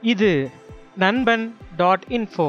இது நண்பன் dot info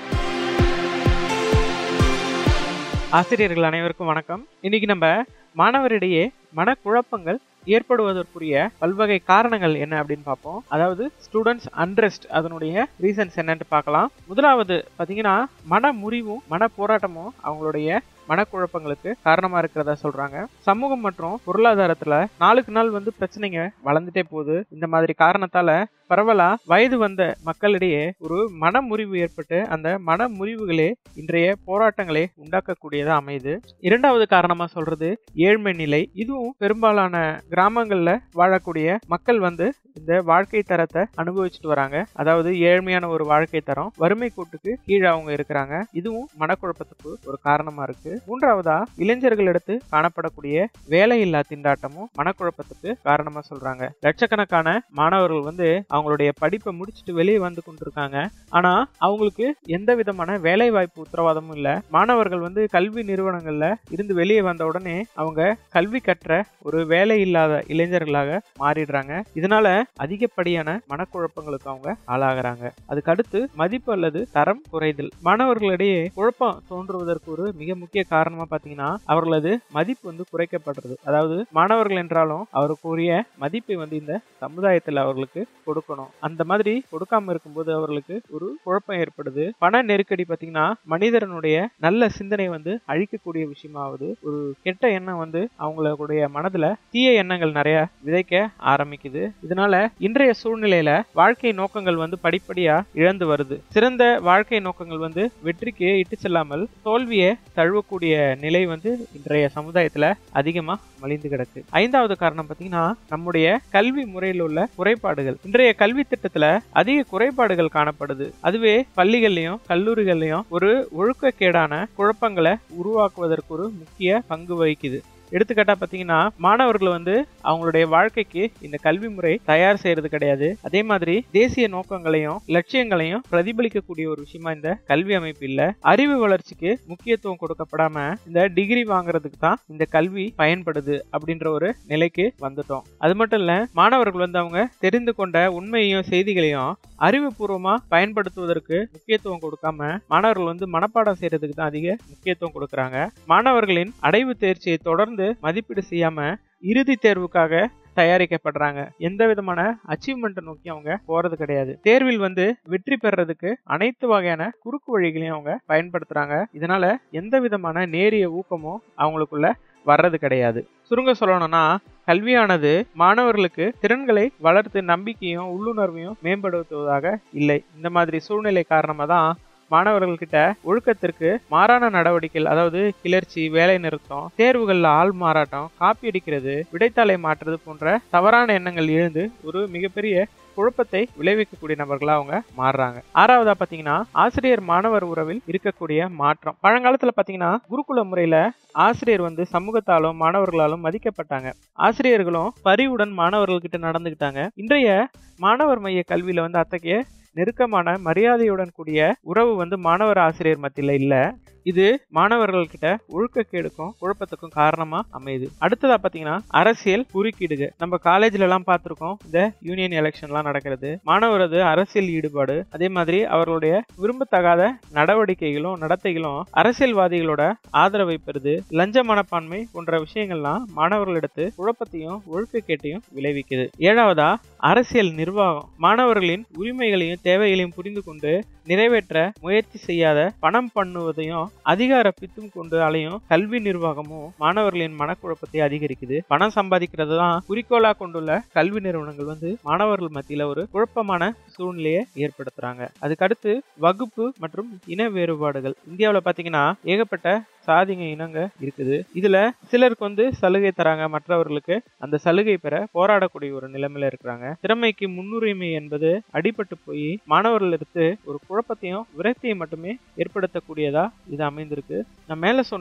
ஆசிரியர்கள் அனைவருக்கும் வணக்கம் இன்னைக்கு நம்ம மாணவரிடையே மனக்குழப்பங்கள் ஏற்படுவதற்குரிய பல்வகை காரணங்கள் என்ன அப்படின்னு பார்ப்போம் அதாவது ஸ்டூடெண்ட்ஸ் அன்ரெஸ்ட் அதனுடைய ரீசன்ஸ் என்னன்னு பார்க்கலாம் முதலாவது பார்த்தீங்கன்னா மன முறிவும் மன போராட்டமும் அவங்களுடைய மனக்குழப்பங்களுக்கு காரணமா இருக்கிறதா சொல்றாங்க சமூகம் மற்றும் பொருளாதாரத்துல நாளுக்கு நாள் வந்து பிரச்சனைங்க வளர்ந்துட்டே போகுது இந்த மாதிரி காரணத்தால பரவலா வயது வந்த மக்களிடையே ஒரு மன முறிவு ஏற்பட்டு அந்த மன முறிவுகளே இன்றைய போராட்டங்களை உண்டாக்கக்கூடியதா அமையுது இரண்டாவது காரணமா சொல்றது ஏழ்மை நிலை இதுவும் பெரும்பாலான கிராமங்கள்ல வாழக்கூடிய மக்கள் வந்து இந்த வாழ்க்கை தரத்தை அனுபவிச்சுட்டு வராங்க அதாவது ஏழ்மையான ஒரு வாழ்க்கை தரம் வறுமை கோட்டுக்கு கீழே அவங்க இருக்கிறாங்க இதுவும் மனக்குழப்பத்துக்கு ஒரு காரணமா இருக்கு மூன்றாவதா இளைஞர்களிடத்து காணப்படக்கூடிய வேலையில்லா திண்டாட்டமும் மனக்குழப்பத்துக்கு காரணமா சொல்றாங்க லட்சக்கணக்கான மாணவர்கள் வந்து அவங்களுடைய படிப்பை முடிச்சுட்டு வெளியே வந்து கொண்டிருக்காங்க ஆனா அவங்களுக்கு எந்த விதமான வேலை வாய்ப்பு உத்தரவாதமும் இல்ல மாணவர்கள் வந்து கல்வி நிறுவனங்கள்ல இருந்து வெளியே வந்த உடனே அவங்க கல்வி கற்ற ஒரு வேலை இல்லாத இளைஞர்களாக மாறிடுறாங்க இதனால அதிகப்படியான மனக்குழப்பங்களுக்கு அவங்க ஆளாகிறாங்க அதுக்கு அடுத்து மதிப்பு அல்லது தரம் குறைதல் மாணவர்களிடையே குழப்பம் தோன்றுவதற்கு ஒரு மிக முக்கிய காரணமா பாத்தீங்கன்னா அவர்களது மதிப்பு வந்து குறைக்கப்படுறது அதாவது மாணவர்கள் என்றாலும் அவருக்குரிய மதிப்பை வந்து இந்த சமுதாயத்தில் அவர்களுக்கு கொடுக்கணும் அந்த மாதிரி கொடுக்காம இருக்கும்போது அவர்களுக்கு ஒரு குழப்பம் ஏற்படுது பண நெருக்கடி பாத்தீங்கன்னா மனிதனுடைய நல்ல சிந்தனை வந்து அழிக்கக்கூடிய விஷயமாவது ஒரு கெட்ட எண்ணம் வந்து அவங்களுடைய மனதுல தீய எண்ணங்கள் நிறைய விதைக்க ஆரம்பிக்குது இதனால இன்றைய சூழ்நிலையில வாழ்க்கை நோக்கங்கள் வந்து படிப்படியா இழந்து வருது சிறந்த வாழ்க்கை நோக்கங்கள் வந்து வெற்றிக்கு இட்டு செல்லாமல் தோல்வியை தழுவக்கூடிய நிலை வந்து இன்றைய சமுதாயத்துல அதிகமா மலிந்து கிடக்கு ஐந்தாவது காரணம் பாத்தீங்கன்னா நம்முடைய கல்வி முறையில் உள்ள குறைபாடுகள் இன்றைய கல்வி திட்டத்துல அதிக குறைபாடுகள் காணப்படுது அதுவே பள்ளிகள்லயும் கல்லூரிகள்லயும் ஒரு ஒழுக்கக்கேடான குழப்பங்களை உருவாக்குவதற்கு ஒரு முக்கிய பங்கு வகிக்குது எடுத்துக்காட்டா பாத்தீங்கன்னா மாணவர்கள் வந்து அவங்களுடைய வாழ்க்கைக்கு இந்த கல்வி முறை தயார் செய்யறது கிடையாது அதே மாதிரி தேசிய நோக்கங்களையும் லட்சியங்களையும் பிரதிபலிக்கக்கூடிய ஒரு விஷயமா இந்த கல்வி அமைப்பு இல்ல அறிவு வளர்ச்சிக்கு முக்கியத்துவம் கொடுக்கப்படாம இந்த டிகிரி வாங்குறதுக்கு தான் இந்த கல்வி பயன்படுது அப்படின்ற ஒரு நிலைக்கு வந்துட்டோம் அது மட்டும் இல்ல மாணவர்கள் வந்து அவங்க தெரிந்து கொண்ட உண்மையையும் செய்திகளையும் அறிவுபூர்வமா பயன்படுத்துவதற்கு முக்கியத்துவம் கொடுக்காம மாணவர்கள் வந்து மனப்பாடம் செய்யறதுக்கு தான் அதிக முக்கியத்துவம் கொடுக்கறாங்க மாணவர்களின் அடைவு தேர்ச்சியை தொடர்ந்து மதிப்பீடு செய்யாம இறுதி தேர்வுக்காக தயாரிக்கப்படுறாங்க எந்த விதமான அச்சீவ்மெண்ட் நோக்கி அவங்க போறது கிடையாது தேர்வில் வந்து வெற்றி பெறறதுக்கு அனைத்து வகையான குறுக்கு வழிகளையும் அவங்க பயன்படுத்துறாங்க இதனால எந்த விதமான நேரிய ஊக்கமும் அவங்களுக்குள்ள வர்றது கிடையாது சுருங்க சொல்லணும்னா கல்வியானது மாணவர்களுக்கு திறன்களை வளர்த்து நம்பிக்கையும் உள்ளுணர்வையும் மேம்படுத்துவதாக இல்லை இந்த மாதிரி சூழ்நிலை காரணமாக தான் மாணவர்கள்கிட்ட ஒழுக்கத்திற்கு மாறான நடவடிக்கைகள் அதாவது கிளர்ச்சி வேலை நிறுத்தம் தேர்வுகள்ல ஆள் மாறாட்டம் காப்பி அடிக்கிறது விடைத்தாளை மாற்றுறது போன்ற தவறான எண்ணங்கள் எழுந்து ஒரு மிகப்பெரிய குழப்பத்தை விளைவிக்கக்கூடிய நபர்களா அவங்க மாறுறாங்க ஆறாவதா பாத்தீங்கன்னா ஆசிரியர் மாணவர் உறவில் இருக்கக்கூடிய மாற்றம் பழங்காலத்துல பாத்தீங்கன்னா குருகுல முறையில ஆசிரியர் வந்து சமூகத்தாலும் மாணவர்களாலும் மதிக்கப்பட்டாங்க ஆசிரியர்களும் பரிவுடன் மாணவர்கள்கிட்ட நடந்துகிட்டாங்க இன்றைய மாணவர் மைய கல்வியில வந்து அத்தகைய நெருக்கமான மரியாதையுடன் கூடிய உறவு வந்து மாணவர் ஆசிரியர் மத்தியில இல்ல இது மாணவர்கள்கிட்ட ஒழுக்கக்கேடுக்கும் குழப்பத்துக்கும் காரணமா அமையுது அடுத்ததா பாத்தீங்கன்னா அரசியல் குறுக்கீடுக நம்ம காலேஜ்ல எல்லாம் பார்த்திருக்கோம் இந்த யூனியன் எலெக்ஷன் எல்லாம் நடக்கிறது மாணவரது அரசியல் ஈடுபாடு அதே மாதிரி அவர்களுடைய விரும்பத்தகாத நடவடிக்கைகளும் நடத்தைகளும் அரசியல்வாதிகளோட ஆதரவை பெறுது லஞ்ச மனப்பான்மை போன்ற விஷயங்கள்லாம் மாணவர்களிடத்து குழப்பத்தையும் ஒழுக்கக்கேட்டையும் விளைவிக்குது ஏழாவதா அரசியல் நிர்வாகம் மாணவர்களின் உரிமைகளையும் தேவைகளையும் புரிந்து கொண்டு நிறைவேற்ற முயற்சி செய்யாத பணம் பண்ணுவதையும் அதிகார பித்தும் கொண்டு அலையும் கல்வி நிர்வாகமும் மாணவர்களின் மனக்குழப்பத்தை அதிகரிக்குது பணம் சம்பாதிக்கிறது தான் குறிக்கோளா கொண்டுள்ள கல்வி நிறுவனங்கள் வந்து மாணவர்கள் மத்தியில ஒரு குழப்பமான சூழ்நிலையை ஏற்படுத்துறாங்க அதுக்கடுத்து வகுப்பு மற்றும் இன வேறுபாடுகள் இந்தியாவில் பாத்தீங்கன்னா ஏகப்பட்ட சாதிங்க இனங்க இருக்குது இதுல சிலருக்கு வந்து சலுகை தராங்க மற்றவர்களுக்கு அந்த சலுகை பெற போராடக்கூடிய ஒரு நிலைமையில இருக்கிறாங்க திறமைக்கு முன்னுரிமை என்பது அடிபட்டு போய் மாணவர்களிடத்து ஒரு குழப்பத்தையும் விரக்தியை மட்டுமே ஏற்படுத்தக்கூடியதா இது அமைந்திருக்கு நான் மேல சொன்ன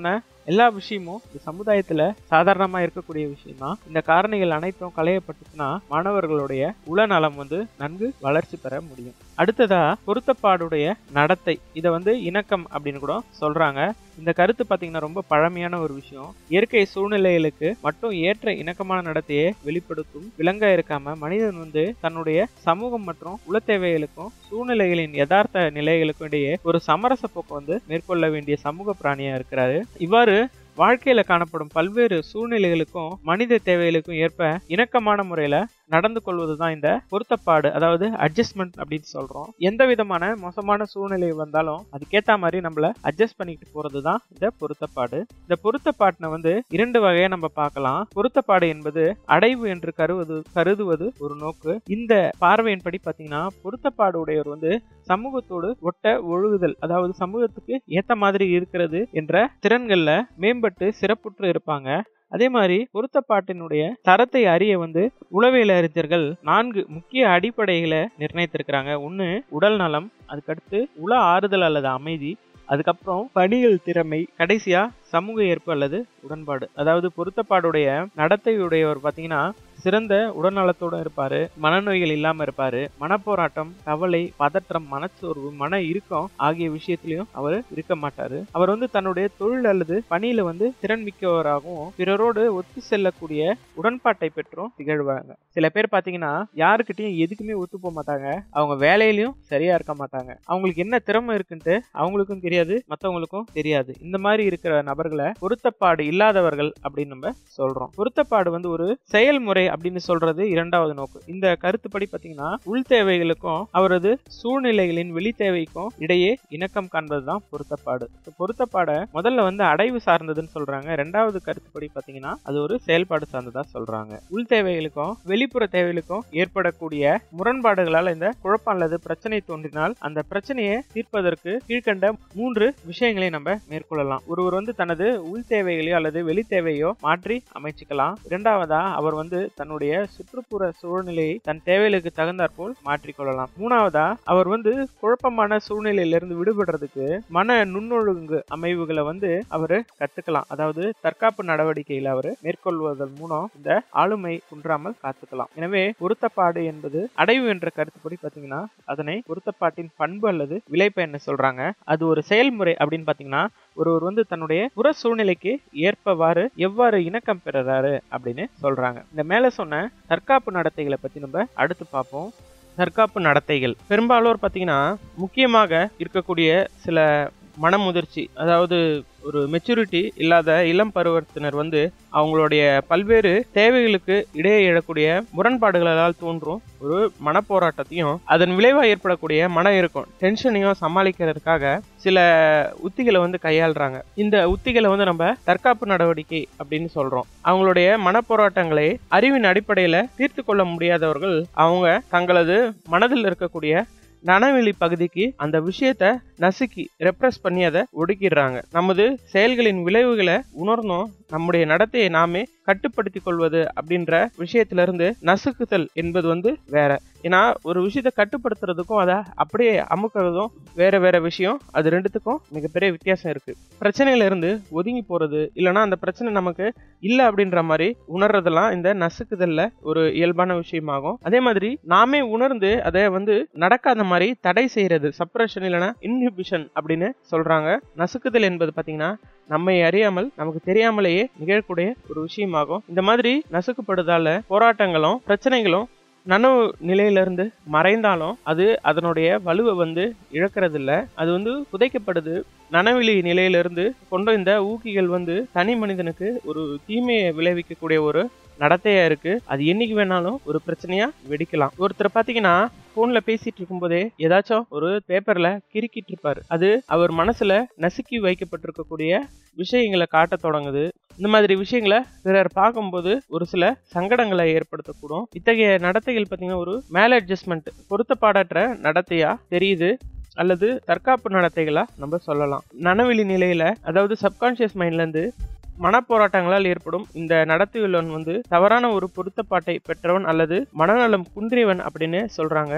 எல்லா விஷயமும் இந்த சமுதாயத்துல சாதாரணமா இருக்கக்கூடிய விஷயம் தான் இந்த காரணிகள் அனைத்தும் களையப்பட்டுச்சுன்னா மாணவர்களுடைய உளநலம் வந்து நன்கு வளர்ச்சி பெற முடியும் அடுத்ததா பொருத்தப்பாடுடைய நடத்தை இதை வந்து இணக்கம் அப்படின்னு கூட சொல்றாங்க இந்த கருத்து பாத்தீங்கன்னா ரொம்ப பழமையான ஒரு விஷயம் இயற்கை சூழ்நிலைகளுக்கு மட்டும் ஏற்ற இணக்கமான நடத்தையை வெளிப்படுத்தும் விலங்கா இருக்காம மனிதன் வந்து தன்னுடைய சமூகம் மற்றும் உள தேவைகளுக்கும் சூழ்நிலைகளின் யதார்த்த நிலைகளுக்கும் இடையே ஒரு சமரச போக்கு வந்து மேற்கொள்ள வேண்டிய சமூக பிராணியா இருக்கிறாரு இவ்வாறு வாழ்க்கையில காணப்படும் பல்வேறு சூழ்நிலைகளுக்கும் மனித தேவைகளுக்கும் ஏற்ப இணக்கமான முறையில நடந்து கொள்வதுதான் இந்த பொருத்தப்பாடு அதாவது அட்ஜஸ்ட்மெண்ட் அப்படின்னு சொல்றோம் எந்த விதமான மோசமான சூழ்நிலை வந்தாலும் அதுக்கேத்த மாதிரி நம்மள அட்ஜஸ்ட் பண்ணிட்டு போறதுதான் இந்த பொருத்தப்பாடு இந்த பொருத்தப்பாட்டினை வந்து இரண்டு வகையா நம்ம பார்க்கலாம் பொருத்தப்பாடு என்பது அடைவு என்று கருவது கருதுவது ஒரு நோக்கு இந்த பார்வையின்படி பாத்தீங்கன்னா பொருத்தப்பாடு உடையவர் வந்து சமூகத்தோடு ஒட்ட ஒழுகுதல் அதாவது சமூகத்துக்கு ஏத்த மாதிரி இருக்கிறது என்ற திறன்கள்ல மேம்பட்டு சிறப்புற்று இருப்பாங்க அதே மாதிரி பொருத்தப்பாட்டினுடைய தரத்தை அறிய வந்து உளவியல் அறிஞர்கள் நான்கு முக்கிய அடிப்படைகளை நிர்ணயித்திருக்கிறாங்க ஒன்று உடல் நலம் அதுக்கடுத்து உள ஆறுதல் அல்லது அமைதி அதுக்கப்புறம் பணிகள் திறமை கடைசியா சமூக ஏற்பு அல்லது உடன்பாடு அதாவது பொருத்தப்பாடுடைய நடத்தையுடையவர் பாத்தீங்கன்னா சிறந்த உடல்நலத்தோட இருப்பாரு மனநோய்கள் இல்லாம இருப்பாரு மனப்போராட்டம் கவலை பதற்றம் மனச்சோர்வு மன இறுக்கம் ஆகிய விஷயத்திலையும் அவர் இருக்க மாட்டாரு அவர் வந்து தன்னுடைய தொழில் அல்லது பணியில வந்து திறன் மிக்கவராகவும் பிறரோடு ஒத்து செல்லக்கூடிய உடன்பாட்டை பெற்றும் திகழ்வாங்க சில பேர் பாத்தீங்கன்னா யாருக்கிட்டையும் எதுக்குமே ஒத்து போக மாட்டாங்க அவங்க வேலையிலயும் சரியா இருக்க மாட்டாங்க அவங்களுக்கு என்ன திறமை இருக்குன்ட்டு அவங்களுக்கும் தெரியாது மத்தவங்களுக்கும் தெரியாது இந்த மாதிரி இருக்கிற நபர்களை பொருத்தப்பாடு இல்லாதவர்கள் அப்படின்னு நம்ம சொல்றோம் பொருத்தப்பாடு வந்து ஒரு செயல்முறை அப்படின்னு சொல்றது இரண்டாவது நோக்கு இந்த கருத்துப்படி பாத்தீங்கன்னா உள் தேவைகளுக்கும் அவரது சூழ்நிலைகளின் வெளி தேவைக்கும் இடையே இணக்கம் காண்பதுதான் பொருத்தப்பாடு பொருத்தப்பாட முதல்ல வந்து அடைவு சார்ந்ததுன்னு சொல்றாங்க ரெண்டாவது கருத்துப்படி பாத்தீங்கன்னா அது ஒரு செயல்பாடு சார்ந்ததா சொல்றாங்க உள் தேவைகளுக்கும் வெளிப்புற தேவைகளுக்கும் ஏற்படக்கூடிய முரண்பாடுகளால் இந்த குழப்பம் அல்லது பிரச்சனை தோன்றினால் அந்த பிரச்சனையை தீர்ப்பதற்கு கீழ்கண்ட மூன்று விஷயங்களை நம்ம மேற்கொள்ளலாம் ஒருவர் வந்து தனது உள் தேவைகளையோ அல்லது வெளி தேவையோ மாற்றி அமைச்சுக்கலாம் இரண்டாவதா அவர் வந்து தன்னுடைய சுற்றுப்புற சூழ்நிலையை தன் தேவைகளுக்கு தகுந்தாற்போல் மாற்றிக்கொள்ளலாம் மூணாவதா அவர் வந்து குழப்பமான சூழ்நிலையிலிருந்து விடுபடுறதுக்கு மன நுண்ணொழுங்கு அமைவுகளை வந்து அவரு கத்துக்கலாம் அதாவது தற்காப்பு நடவடிக்கைகளை அவர் மேற்கொள்வதன் மூலம் இந்த ஆளுமை குன்றாமல் காத்துக்கலாம் எனவே பொருத்தப்பாடு என்பது அடைவு என்ற கருத்துப்படி பாத்தீங்கன்னா அதனை பொருத்தப்பாட்டின் பண்பு அல்லது விளைப்பு என்ன சொல்றாங்க அது ஒரு செயல்முறை அப்படின்னு பாத்தீங்கன்னா ஒருவர் வந்து தன்னுடைய புற சூழ்நிலைக்கு ஏற்பவாறு எவ்வாறு இணக்கம் பெறுறாரு அப்படின்னு சொல்றாங்க இந்த மேல சொன்ன தற்காப்பு நடத்தைகளை பத்தி நம்ம அடுத்து பார்ப்போம் தற்காப்பு நடத்தைகள் பெரும்பாலோர் பார்த்தீங்கன்னா முக்கியமாக இருக்கக்கூடிய சில மனமுதிர்ச்சி அதாவது ஒரு மெச்சூரிட்டி இல்லாத இளம் பருவத்தினர் வந்து அவங்களுடைய பல்வேறு தேவைகளுக்கு இடையே எழக்கூடிய முரண்பாடுகளால் தோன்றும் ஒரு மனப்போராட்டத்தையும் அதன் விளைவாக ஏற்படக்கூடிய மன இருக்கும் டென்ஷனையும் சமாளிக்கிறதுக்காக சில உத்திகளை வந்து கையாளுறாங்க இந்த உத்திகளை வந்து நம்ம தற்காப்பு நடவடிக்கை அப்படின்னு சொல்றோம் அவங்களுடைய மனப்போராட்டங்களை அறிவின் அடிப்படையில தீர்த்து கொள்ள முடியாதவர்கள் அவங்க தங்களது மனதில் இருக்கக்கூடிய நனவெளி பகுதிக்கு அந்த விஷயத்த நசுக்கி ரெப்ரஸ் பண்ணி அதை ஒடுக்கிடுறாங்க நமது செயல்களின் விளைவுகளை உணர்ந்தோம் நம்முடைய நடத்தையை நாமே கட்டுப்படுத்தி கொள்வது அப்படின்ற விஷயத்துல இருந்து நசுக்குதல் என்பது வந்து வேற ஏன்னா ஒரு விஷயத்த கட்டுப்படுத்துறதுக்கும் அதை அப்படியே அமுக்கிறதும் வேற வேற விஷயம் அது ரெண்டுத்துக்கும் மிகப்பெரிய வித்தியாசம் இருக்கு பிரச்சனையில இருந்து ஒதுங்கி போறது இல்லைன்னா அந்த பிரச்சனை நமக்கு இல்லை அப்படின்ற மாதிரி உணர்றதெல்லாம் இந்த நசுக்குதல்ல ஒரு இயல்பான விஷயமாகும் அதே மாதிரி நாமே உணர்ந்து அதை வந்து நடக்காத மாதிரி தடை செய்யறது சப்ரஷன் இல்லைன்னா இன்ஹிபிஷன் அப்படின்னு சொல்றாங்க நசுக்குதல் என்பது பாத்தீங்கன்னா நம்மை அறியாமல் நமக்கு தெரியாமலேயே நிகழக்கூடிய ஒரு விஷயமாகும் இந்த மாதிரி நசுக்கப்படுதால போராட்டங்களும் பிரச்சனைகளும் நனவு நிலையிலிருந்து மறைந்தாலும் அது அதனுடைய வலுவை வந்து இழக்கிறது இல்ல அது வந்து புதைக்கப்படுது நனவிலி நிலையிலிருந்து கொண்ட இந்த ஊக்கிகள் வந்து தனி மனிதனுக்கு ஒரு தீமையை விளைவிக்கக்கூடிய ஒரு நடத்தையா இருக்கு அது என்னைக்கு வேணாலும் ஒரு பிரச்சனையா வெடிக்கலாம் ஒருத்தர் பாத்தீங்கன்னா போன்ல பேசிட்டு இருக்கும்போதே ஏதாச்சும் ஒரு பேப்பர்ல கிறுக்கிட்டு இருப்பாரு அது அவர் மனசுல நசுக்கி வைக்கப்பட்டிருக்கக்கூடிய விஷயங்களை காட்ட தொடங்குது இந்த மாதிரி விஷயங்களை பிறர் பார்க்கும்போது ஒரு சில சங்கடங்களை ஏற்படுத்தக்கூடும் இத்தகைய நடத்தைகள் பார்த்தீங்கன்னா ஒரு மேல் அட்ஜஸ்ட்மெண்ட் பொருத்தப்பாடற்ற நடத்தையா தெரியுது அல்லது தற்காப்பு நடத்தைகளா நம்ம சொல்லலாம் நனவெளி நிலையில அதாவது சப்கான்சியஸ் மைண்ட்ல இருந்து மனப்போராட்டங்களால் ஏற்படும் இந்த நடத்தையுள்ளவன் வந்து தவறான ஒரு பொருத்தப்பாட்டை பெற்றவன் அல்லது மனநலம் குன்றியவன் அப்படின்னு சொல்றாங்க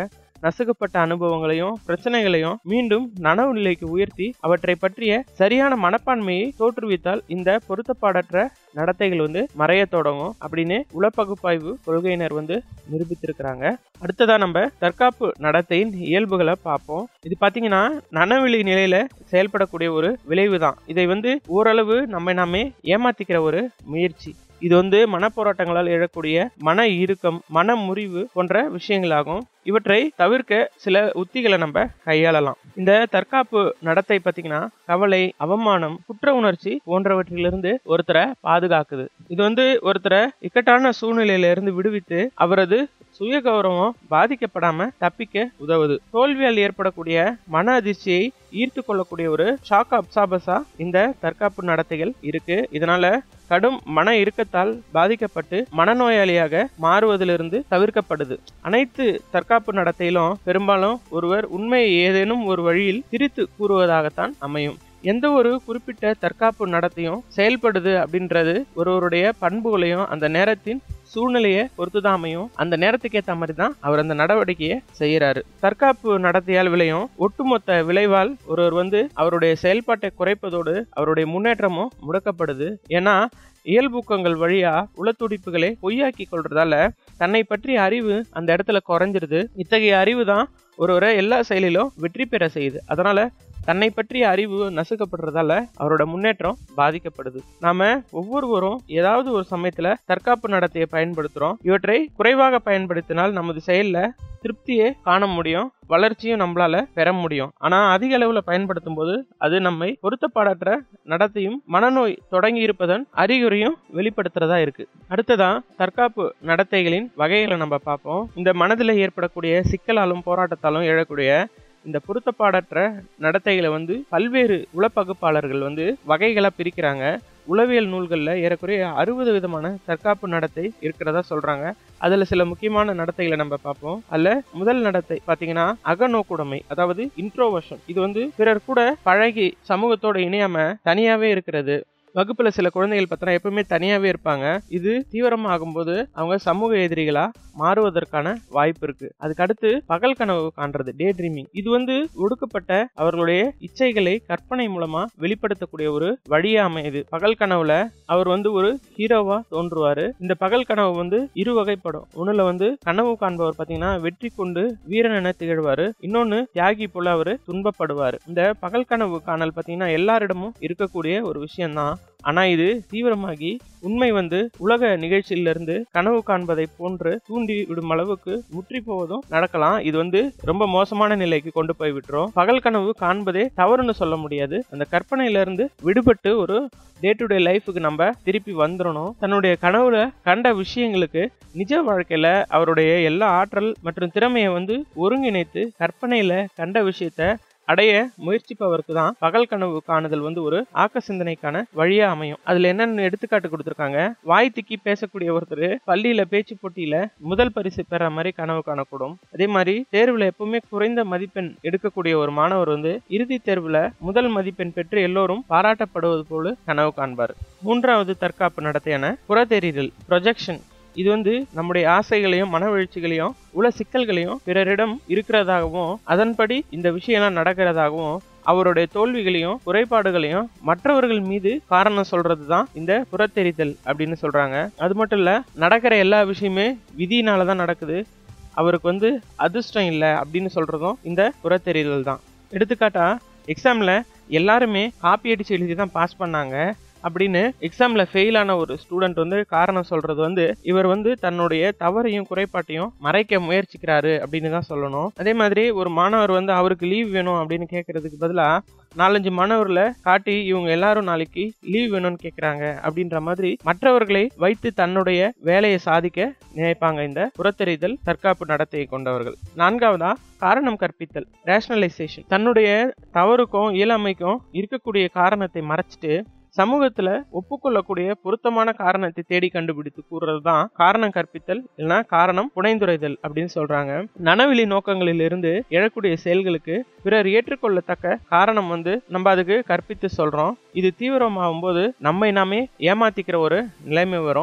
நசுக்கப்பட்ட அனுபவங்களையும் பிரச்சனைகளையும் மீண்டும் நனவு நிலைக்கு உயர்த்தி அவற்றை பற்றிய சரியான மனப்பான்மையை தோற்றுவித்தால் இந்த பொருத்தப்பாடற்ற நடத்தைகள் வந்து மறைய தொடங்கும் அப்படின்னு உளப்பகுப்பாய்வு கொள்கையினர் வந்து நிரூபித்திருக்கிறாங்க அடுத்ததா நம்ம தற்காப்பு நடத்தையின் இயல்புகளை பார்ப்போம் இது பாத்தீங்கன்னா நனவிழி நிலையில செயல்படக்கூடிய ஒரு விளைவு தான் இதை வந்து ஓரளவு நம்மை நாமே ஏமாத்திக்கிற ஒரு முயற்சி இது வந்து மனப்போராட்டங்களால் எழக்கூடிய மன இறுக்கம் மன முறிவு போன்ற விஷயங்களாகும் இவற்றை தவிர்க்க சில உத்திகளை நம்ம கையாளலாம் இந்த தற்காப்பு நடத்தை பார்த்தீங்கன்னா கவலை அவமானம் குற்ற உணர்ச்சி போன்றவற்றிலிருந்து ஒருத்தரை பாதுகாக்குது இது வந்து ஒருத்தரை இக்கட்டான சூழ்நிலையில இருந்து விடுவித்து அவரது சுய கௌரவம் பாதிக்கப்படாம தப்பிக்க உதவுது தோல்வியால் ஏற்படக்கூடிய மன அதிர்ச்சியை ஈர்த்து கொள்ளக்கூடிய ஒரு ஷாக் அப்சாபஸா இந்த தற்காப்பு நடத்தைகள் இருக்கு இதனால கடும் மன இறுக்கத்தால் பாதிக்கப்பட்டு மனநோயாளியாக மாறுவதிலிருந்து தவிர்க்கப்படுது அனைத்து தற்காப்பு நடத்தையிலும் பெரும்பாலும் ஒருவர் உண்மையை ஏதேனும் ஒரு வழியில் திரித்து கூறுவதாகத்தான் அமையும் எந்த ஒரு குறிப்பிட்ட தற்காப்பு நடத்தையும் செயல்படுது அப்படின்றது ஒருவருடைய பண்புகளையும் அந்த நேரத்தின் சூழ்நிலையை பொறுத்துதான் அமையும் அந்த நேரத்துக்கு ஏற்ற மாதிரி தான் அவர் அந்த நடவடிக்கையை செய்யறாரு தற்காப்பு நடத்தையால் விளையும் ஒட்டுமொத்த விளைவால் ஒருவர் வந்து அவருடைய செயல்பாட்டை குறைப்பதோடு அவருடைய முன்னேற்றமும் முடக்கப்படுது ஏன்னா இயல்பூக்கங்கள் வழியா உளத்துடிப்புகளை பொய்யாக்கி கொள்றதால தன்னை பற்றிய அறிவு அந்த இடத்துல குறைஞ்சிருது இத்தகைய அறிவு தான் ஒருவரை எல்லா செயலிலும் வெற்றி பெற செய்யுது அதனால தன்னை பற்றிய அறிவு நசுக்கப்படுறதால அவரோட முன்னேற்றம் பாதிக்கப்படுது நாம ஒவ்வொருவரும் ஏதாவது ஒரு சமயத்துல தற்காப்பு நடத்தையை பயன்படுத்துறோம் இவற்றை குறைவாக பயன்படுத்தினால் நமது செயல்ல திருப்தியை காண முடியும் வளர்ச்சியும் நம்மளால பெற முடியும் ஆனா அதிக அளவுல பயன்படுத்தும் போது அது நம்மை பொருத்தப்பாடற்ற நடத்தையும் மனநோய் தொடங்கி இருப்பதன் அறிகுறியும் வெளிப்படுத்துறதா இருக்கு அடுத்ததா தற்காப்பு நடத்தைகளின் வகைகளை நம்ம பார்ப்போம் இந்த மனதில் ஏற்படக்கூடிய சிக்கலாலும் போராட்டத்தாலும் எழக்கூடிய இந்த பொருத்தப்பாடற்ற நடத்தைகளை வந்து பல்வேறு உளப்பகுப்பாளர்கள் வந்து வகைகளா பிரிக்கிறாங்க உளவியல் நூல்களில் ஏறக்குறைய அறுபது விதமான தற்காப்பு நடத்தை இருக்கிறதா சொல்றாங்க அதுல சில முக்கியமான நடத்தைகளை நம்ம பார்ப்போம் அதுல முதல் நடத்தை பாத்தீங்கன்னா அகநோக்குடைமை அதாவது இன்ட்ரோவர்ஷன் இது வந்து பிறர் கூட பழகி சமூகத்தோட இணையாம தனியாவே இருக்கிறது வகுப்புல சில குழந்தைகள் பார்த்தோன்னா எப்பவுமே தனியாவே இருப்பாங்க இது தீவிரமா ஆகும்போது அவங்க சமூக எதிரிகளா மாறுவதற்கான வாய்ப்பு இருக்கு அதுக்கு அடுத்து பகல் கனவு காண்றது டே ட்ரீமிங் இது வந்து ஒடுக்கப்பட்ட அவர்களுடைய இச்சைகளை கற்பனை மூலமா வெளிப்படுத்தக்கூடிய ஒரு வழியா அமையுது பகல் கனவுல அவர் வந்து ஒரு ஹீரோவா தோன்றுவாரு இந்த பகல் கனவு வந்து இரு வகைப்படும் ஒண்ணுல வந்து கனவு காண்பவர் பாத்தீங்கன்னா வெற்றி கொண்டு வீரன் என திகழ்வாரு இன்னொன்னு தியாகி போல அவரு துன்பப்படுவாரு இந்த பகல் கனவு காணல் பாத்தீங்கன்னா எல்லாரிடமும் இருக்கக்கூடிய ஒரு விஷயம்தான் ஆனா இது தீவிரமாகி உண்மை வந்து உலக நிகழ்ச்சியிலிருந்து கனவு காண்பதை போன்று தூண்டி விடும் அளவுக்கு முற்றி போவதும் நடக்கலாம் இது வந்து ரொம்ப மோசமான நிலைக்கு கொண்டு போய் விட்டுரும் பகல் கனவு காண்பதே தவறுன்னு சொல்ல முடியாது அந்த கற்பனையில இருந்து விடுபட்டு ஒரு டே டு டே லைஃபுக்கு நம்ம திருப்பி வந்துடணும் தன்னுடைய கனவுல கண்ட விஷயங்களுக்கு நிஜ வாழ்க்கையில அவருடைய எல்லா ஆற்றல் மற்றும் திறமையை வந்து ஒருங்கிணைத்து கற்பனையில கண்ட விஷயத்த அடைய முயற்சிப்பவருக்கு தான் பகல் கனவு காணுதல் வந்து ஒரு ஆக்க சிந்தனைக்கான வழியா அமையும் அதுல என்னென்ன எடுத்துக்காட்டு கொடுத்துருக்காங்க வாய் திக்கி பேசக்கூடிய ஒருத்தர் பள்ளியில பேச்சு போட்டியில முதல் பரிசு பெற மாதிரி கனவு காணக்கூடும் அதே மாதிரி தேர்வுல எப்பவுமே குறைந்த மதிப்பெண் எடுக்கக்கூடிய ஒரு மாணவர் வந்து இறுதி தேர்வுல முதல் மதிப்பெண் பெற்று எல்லோரும் பாராட்டப்படுவது போல கனவு காண்பார் மூன்றாவது தற்காப்பு நடத்தையான புறத்தெறிதல் ப்ரொஜெக்ஷன் இது வந்து நம்முடைய ஆசைகளையும் மனவெழுச்சிகளையும் உல சிக்கல்களையும் பிறரிடம் இருக்கிறதாகவும் அதன்படி இந்த விஷயம்லாம் நடக்கிறதாகவும் அவருடைய தோல்விகளையும் குறைபாடுகளையும் மற்றவர்கள் மீது காரணம் சொல்றது தான் இந்த புறத்தெரிதல் அப்படின்னு சொல்றாங்க அது மட்டும் இல்ல நடக்கிற எல்லா விஷயமே விதியினால தான் நடக்குது அவருக்கு வந்து அதிர்ஷ்டம் இல்லை அப்படின்னு சொல்றதும் இந்த புறத்தெரிதல் தான் எடுத்துக்காட்டா எக்ஸாம்ல எல்லாருமே காப்பி அடிச்சு எழுதி தான் பாஸ் பண்ணாங்க அப்படின்னு எக்ஸாம்ல ஃபெயில் ஆன ஒரு ஸ்டூடெண்ட் வந்து காரணம் சொல்றது வந்து இவர் வந்து தன்னுடைய தவறையும் குறைபாட்டையும் மறைக்க முயற்சிக்கிறாரு அப்படின்னு தான் சொல்லணும் அதே மாதிரி ஒரு மாணவர் வந்து அவருக்கு லீவ் வேணும் அப்படின்னு கேட்கறதுக்கு பதிலா நாலஞ்சு மாணவர்ல காட்டி இவங்க எல்லாரும் நாளைக்கு லீவ் வேணும்னு கேட்கறாங்க அப்படின்ற மாதிரி மற்றவர்களை வைத்து தன்னுடைய வேலையை சாதிக்க நினைப்பாங்க இந்த புறத்தெறிதல் தற்காப்பு நடத்தையை கொண்டவர்கள் நான்காவதா காரணம் கற்பித்தல் ரேஷனலைசேஷன் தன்னுடைய தவறுக்கும் இயலாமைக்கும் இருக்கக்கூடிய காரணத்தை மறைச்சிட்டு சமூகத்துல ஒப்புக்கொள்ளக்கூடிய பொருத்தமான காரணத்தை தேடி கண்டுபிடித்து கூறுறது தான் காரணம் கற்பித்தல் இல்லைன்னா காரணம் புனைந்துரைதல் அப்படின்னு சொல்றாங்க நனவெளி நோக்கங்களிலிருந்து எழக்கூடிய செயல்களுக்கு பிறர் ஏற்றுக்கொள்ளத்தக்க காரணம் வந்து நம்ம அதுக்கு கற்பித்து சொல்றோம் இது தீவிரமாகும் போது நம்மை நாமே ஏமாத்திக்கிற ஒரு நிலைமை வரும்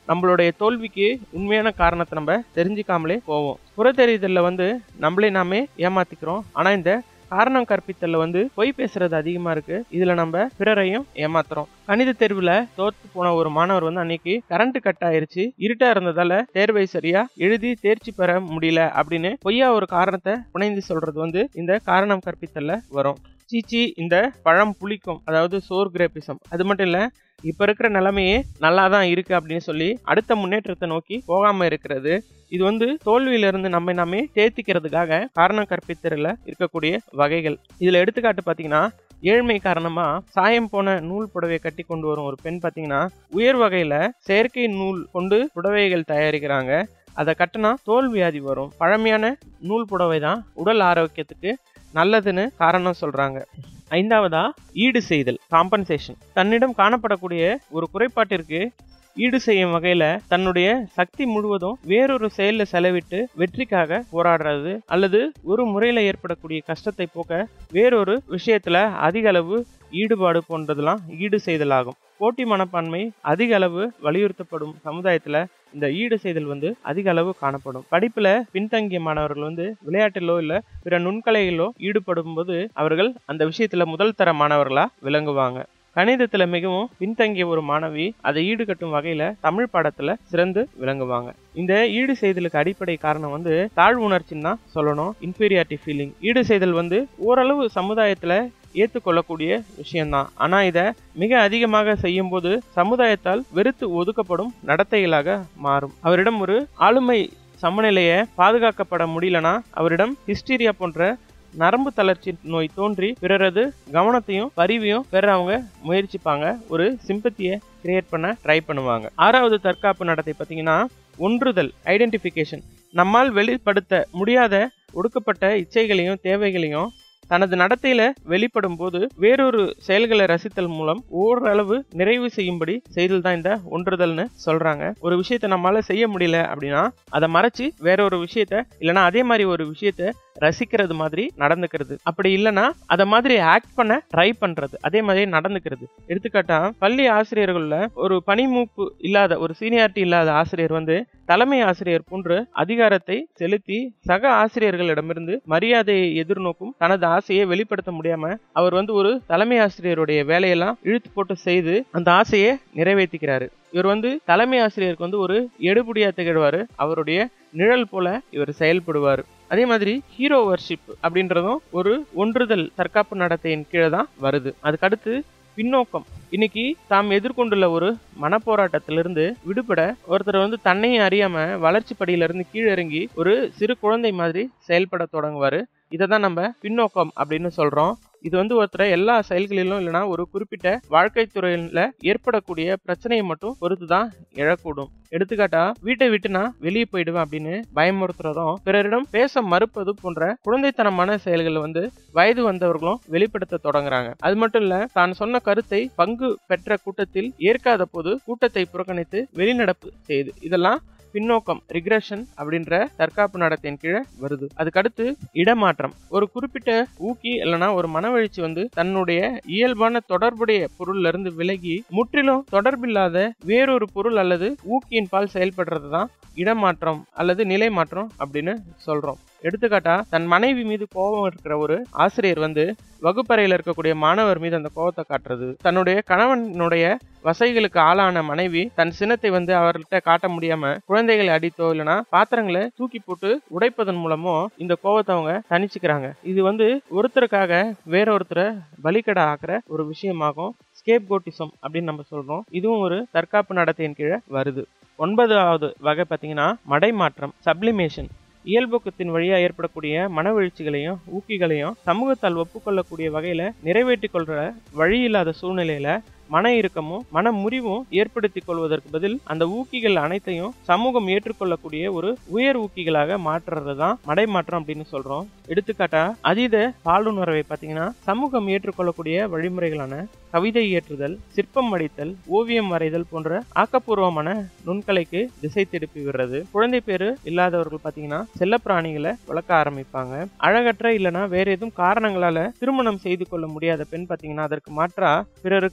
நம்மளுடைய தோல்விக்கு உண்மையான காரணத்தை நம்ம தெரிஞ்சுக்காமலே போவோம் புறத்தெரிதல்ல வந்து நம்மளே நாமே ஏமாத்திக்கிறோம் ஆனா இந்த காரணம் கற்பித்தல்ல வந்து பொய் பேசுறது அதிகமா இருக்கு இதுல நம்ம பிறரையும் ஏமாத்துறோம் கணித தேர்வுல தோத்து போன ஒரு மாணவர் வந்து அன்னைக்கு கரண்ட் கட் ஆயிருச்சு இருட்டா இருந்ததால தேர்வை சரியா எழுதி தேர்ச்சி பெற முடியல அப்படின்னு பொய்யா ஒரு காரணத்தை புனைந்து சொல்றது வந்து இந்த காரணம் கற்பித்தல்ல வரும் சீச்சி இந்த பழம் புளிக்கும் அதாவது சோர் கிரேபிசம் அது மட்டும் இல்ல இப்ப இருக்கிற நிலைமையே நல்லா தான் இருக்கு அப்படின்னு சொல்லி அடுத்த முன்னேற்றத்தை நோக்கி போகாம இருக்கிறது இது வந்து தோல்வியிலிருந்து நம்ம நாமே தேத்திக்கிறதுக்காக காரணம் கற்பித்தரில் இருக்கக்கூடிய வகைகள் இதுல எடுத்துக்காட்டு பாத்தீங்கன்னா ஏழ்மை காரணமா சாயம் போன நூல் புடவையை கட்டி கொண்டு வரும் ஒரு பெண் பாத்தீங்கன்னா உயர் வகையில செயற்கை நூல் கொண்டு புடவைகள் தயாரிக்கிறாங்க அதை கட்டினா தோல் வியாதி வரும் பழமையான நூல் புடவை தான் உடல் ஆரோக்கியத்துக்கு நல்லதுன்னு காரணம் சொல்றாங்க ஐந்தாவதா ஈடு செய்தல் காம்பன்சேஷன் தன்னிடம் காணப்படக்கூடிய ஒரு குறைபாட்டிற்கு ஈடு செய்யும் வகையில தன்னுடைய சக்தி முழுவதும் வேறொரு செயல்ல செலவிட்டு வெற்றிக்காக போராடுறது அல்லது ஒரு முறையில ஏற்படக்கூடிய கஷ்டத்தை போக்க வேறொரு விஷயத்துல அதிக அளவு ஈடுபாடு போன்றதெல்லாம் ஈடு செய்தலாகும் போட்டி மனப்பான்மை அதிக அளவு வலியுறுத்தப்படும் சமுதாயத்துல இந்த ஈடு செய்தல் வந்து அதிக அளவு காணப்படும் படிப்புல பின்தங்கிய மாணவர்கள் வந்து விளையாட்டிலோ இல்ல பிற நுண்கலைகளோ ஈடுபடும் போது அவர்கள் அந்த விஷயத்துல முதல் தர மாணவர்களா விளங்குவாங்க கணிதத்துல மிகவும் பின்தங்கிய ஒரு மாணவி அதை ஈடுகட்டும் வகையில தமிழ் பாடத்துல சிறந்து விளங்குவாங்க இந்த ஈடு செய்தலுக்கு அடிப்படை காரணம் வந்து தாழ்வு உணர்ச்சின்னு தான் சொல்லணும் இன்ஃபீரியாரிட்டி ஃபீலிங் ஈடு செய்தல் வந்து ஓரளவு சமுதாயத்துல ஏற்றுக்கொள்ளக்கூடிய விஷயம்தான் ஆனா இத மிக அதிகமாக செய்யும் போது சமுதாயத்தால் வெறுத்து ஒதுக்கப்படும் நடத்தைகளாக மாறும் அவரிடம் ஒரு ஆளுமை சமநிலையை பாதுகாக்கப்பட முடியலனா அவரிடம் ஹிஸ்டீரியா போன்ற நரம்பு தளர்ச்சி நோய் தோன்றி பிறரது கவனத்தையும் பரிவையும் பெற அவங்க முயற்சிப்பாங்க ஒரு சிம்பத்தியை கிரியேட் பண்ண ட்ரை பண்ணுவாங்க ஆறாவது தற்காப்பு நடத்தை பார்த்தீங்கன்னா ஒன்றுதல் ஐடென்டிஃபிகேஷன் நம்மால் வெளிப்படுத்த முடியாத ஒடுக்கப்பட்ட இச்சைகளையும் தேவைகளையும் தனது நடத்தையில வெளிப்படும் போது வேறொரு செயல்களை ரசித்தல் மூலம் ஓரளவு நிறைவு செய்யும்படி செய்தல் தான் இந்த ஒன்றுதல்னு சொல்றாங்க ஒரு விஷயத்த நம்மளால செய்ய முடியல அப்படின்னா அதை மறைச்சு வேற ஒரு விஷயத்த இல்லைன்னா அதே மாதிரி ஒரு விஷயத்த ரசிக்கிறது மாதிரி நடந்துக்கிறது அப்படி இல்லைன்னா அதை மாதிரி ஆக்ட் பண்ண ட்ரை பண்றது அதே மாதிரி நடந்துக்கிறது எடுத்துக்காட்டா பள்ளி ஆசிரியர்கள்ல ஒரு பணிமூப்பு இல்லாத ஒரு சீனியாரிட்டி இல்லாத ஆசிரியர் வந்து தலைமை ஆசிரியர் போன்று அதிகாரத்தை செலுத்தி சக ஆசிரியர்களிடமிருந்து மரியாதையை எதிர்நோக்கும் தனது ஆசையை வெளிப்படுத்த முடியாம அவர் வந்து ஒரு தலைமை ஆசிரியருடைய வேலையெல்லாம் இழுத்து போட்டு செய்து அந்த ஆசையை நிறைவேற்றிக்கிறாரு இவர் வந்து தலைமை ஆசிரியருக்கு வந்து ஒரு எடுபடியா திகழ்வாரு அவருடைய நிழல் போல இவர் செயல்படுவார் அதே மாதிரி ஹீரோ வர்ஷிப் அப்படின்றதும் ஒரு ஒன்றுதல் தற்காப்பு நடத்தையின் கீழே தான் வருது அதுக்கடுத்து பின்னோக்கம் இன்னைக்கு தாம் எதிர்கொண்டுள்ள ஒரு மனப்போராட்டத்திலிருந்து விடுபட ஒருத்தர் வந்து தன்னையும் அறியாம வளர்ச்சி படியிலிருந்து கீழிறங்கி ஒரு சிறு குழந்தை மாதிரி செயல்பட தொடங்குவாரு இதை தான் நம்ம பின்னோக்கம் அப்படின்னு சொல்றோம் இது வந்து ஒருத்தரை எல்லா செயல்களிலும் இல்லைன்னா ஒரு குறிப்பிட்ட வாழ்க்கை துறையில ஏற்படக்கூடிய பிரச்சனையை மட்டும் பொறுத்து தான் எழக்கூடும் எடுத்துக்காட்டா வீட்டை விட்டு நான் வெளியே போயிடுவேன் அப்படின்னு பயமுறுத்துறதும் பிறரிடம் பேச மறுப்பது போன்ற குழந்தைத்தனமான செயல்கள் வந்து வயது வந்தவர்களும் வெளிப்படுத்த தொடங்குறாங்க அது மட்டும் இல்ல தான் சொன்ன கருத்தை பங்கு பெற்ற கூட்டத்தில் ஏற்காத போது கூட்டத்தை புறக்கணித்து வெளிநடப்பு செய்யுது இதெல்லாம் பின்னோக்கம் ரிக்ரெஷன் அப்படின்ற தற்காப்பு நடத்தையின் கீழே வருது அதுக்கடுத்து இடமாற்றம் ஒரு குறிப்பிட்ட ஊக்கி இல்லைன்னா ஒரு மனவெழுச்சி வந்து தன்னுடைய இயல்பான தொடர்புடைய பொருள்ல இருந்து விலகி முற்றிலும் தொடர்பில்லாத வேறொரு பொருள் அல்லது ஊக்கியின் பால் செயல்படுறது தான் இடமாற்றம் அல்லது நிலை மாற்றம் அப்படின்னு சொல்றோம் எடுத்துக்காட்டா தன் மனைவி மீது கோபம் இருக்கிற ஒரு ஆசிரியர் வந்து வகுப்பறையில் இருக்கக்கூடிய மாணவர் மீது அந்த கோபத்தை காட்டுறது தன்னுடைய கணவனுடைய வசைகளுக்கு ஆளான மனைவி தன் சினத்தை வந்து அவர்கிட்ட காட்ட முடியாம குழந்தைகளை அடித்தோ இல்லைன்னா பாத்திரங்களை தூக்கி போட்டு உடைப்பதன் மூலமோ இந்த கோபத்தை அவங்க தனிச்சுக்கிறாங்க இது வந்து ஒருத்தருக்காக வேற ஒருத்தரை பலிக்கடை ஆக்குற ஒரு விஷயமாகும் ஸ்கேப் கோட்டிசம் அப்படின்னு நம்ம சொல்றோம் இதுவும் ஒரு தற்காப்பு நடத்தையின் கீழே வருது ஒன்பதாவது வகை பார்த்தீங்கன்னா மடைமாற்றம் சப்ளிமேஷன் இயல்போக்கத்தின் வழியா ஏற்படக்கூடிய மனவெழுச்சிகளையும் ஊக்கிகளையும் சமூகத்தால் ஒப்புக்கொள்ளக்கூடிய வகையில நிறைவேற்றிக் கொள்ற வழி இல்லாத சூழ்நிலையில மன இறுக்கமும் மன முறிவும் ஏற்படுத்திக் கொள்வதற்கு பதில் அந்த ஊக்கிகள் அனைத்தையும் சமூகம் ஏற்றுக்கொள்ளக்கூடிய ஒரு உயர் ஊக்கிகளாக மாற்றுறது தான் மடைமாற்றம் அப்படின்னு சொல்றோம் எடுத்துக்காட்டா அதீத பாலுணர்வை பார்த்தீங்கன்னா சமூகம் ஏற்றுக்கொள்ளக்கூடிய வழிமுறைகளான கவிதை இயற்றுதல் சிற்பம் அடித்தல் ஓவியம் வரைதல் போன்ற ஆக்கப்பூர்வமான நுண்கலைக்கு திசை திருப்பி விடுறது குழந்தை பேரு இல்லாதவர்கள் பார்த்தீங்கன்னா செல்லப்பிராணிகளை வளர்க்க ஆரம்பிப்பாங்க அழகற்ற இல்லைன்னா வேற எதுவும் காரணங்களால திருமணம் செய்து கொள்ள முடியாத பெண் பார்த்தீங்கன்னா அதற்கு மாற்றா பிறருக்கு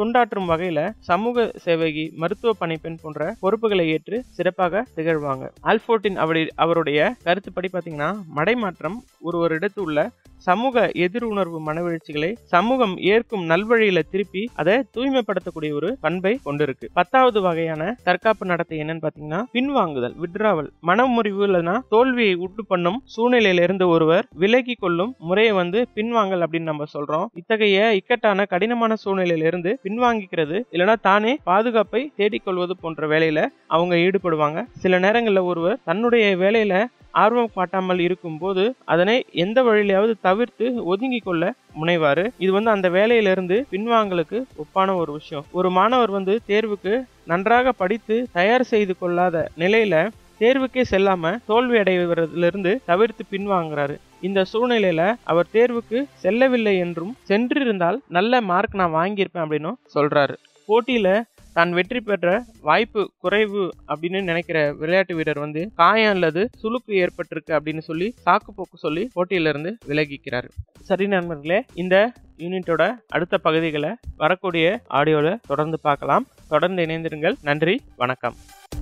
தொண்டாற்றும் வகையில சமூக சேவகி மருத்துவ பணிப்பெண் போன்ற பொறுப்புகளை ஏற்று சிறப்பாக திகழ்வாங்க ஆல்போர்டின் அவருடைய அவருடைய கருத்துப்படி பாத்தீங்கன்னா மடைமாற்றம் ஒருவரிடத்து உள்ள சமூக எதிர் உணர்வு மனவெழுச்சிகளை சமூகம் ஏற்கும் நல்வழியில திருப்பி அதை தூய்மைப்படுத்தக்கூடிய ஒரு பண்பை கொண்டிருக்கு பத்தாவது வகையான தற்காப்பு நடத்தை என்னன்னு பாத்தீங்கன்னா பின்வாங்குதல் விட்ராவல் மனமுறிவு இல்லைன்னா தோல்வியை உண்டு பண்ணும் சூழ்நிலையில இருந்து ஒருவர் விலகி கொள்ளும் முறையை வந்து பின்வாங்கல் அப்படின்னு நம்ம சொல்றோம் இத்தகைய இக்கட்டான கடினமான சூழ்நிலையில இருந்து பின்வாங்கிக்கிறது இல்லைன்னா தானே பாதுகாப்பை தேடிக்கொள்வது போன்ற வேலையில அவங்க ஈடுபடுவாங்க சில நேரங்கள்ல ஒருவர் தன்னுடைய வேலையில ஆர்வம் காட்டாமல் இருக்கும் போது அதனை எந்த வழியிலாவது தவிர்த்து ஒதுங்கி கொள்ள முனைவாரு இது வந்து அந்த வேலையிலிருந்து பின்வாங்கலுக்கு ஒப்பான ஒரு விஷயம் ஒரு மாணவர் வந்து தேர்வுக்கு நன்றாக படித்து தயார் செய்து கொள்ளாத நிலையில தேர்வுக்கே செல்லாம தோல்வி அடைவதிலிருந்து தவிர்த்து பின்வாங்குறாரு இந்த சூழ்நிலையில அவர் தேர்வுக்கு செல்லவில்லை என்றும் சென்றிருந்தால் நல்ல மார்க் நான் வாங்கியிருப்பேன் அப்படின்னும் சொல்றாரு போட்டியில தான் வெற்றி பெற்ற வாய்ப்பு குறைவு அப்படின்னு நினைக்கிற விளையாட்டு வீரர் வந்து காயம் அல்லது சுளுக்கு ஏற்பட்டிருக்கு அப்படின்னு சொல்லி சாக்கு போக்கு சொல்லி போட்டியிலிருந்து விலகிக்கிறார் சரி நண்பர்களே இந்த யூனிட்டோட அடுத்த பகுதிகளை வரக்கூடிய ஆடியோல தொடர்ந்து பார்க்கலாம் தொடர்ந்து இணைந்திருங்கள் நன்றி வணக்கம்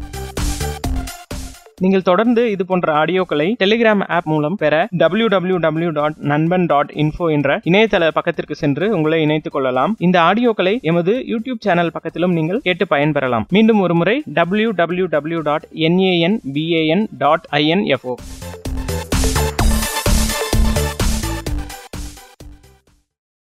நீங்கள் தொடர்ந்து இது போன்ற ஆடியோக்களை டெலிகிராம் ஆப் மூலம் பெற W W W dot Nanban dot info என்ற இணையதள பக்கத்திற்கு சென்று உங்களை இணைத்துக் கொள்ளலாம் இந்த ஆடியோக்களை எமது யூடியூப் சேனல் பக்கத்திலும் நீங்கள் கேட்டு பயன்பெறலாம் மீண்டும் ஒரு முறை W W W dot N A N B A N dot info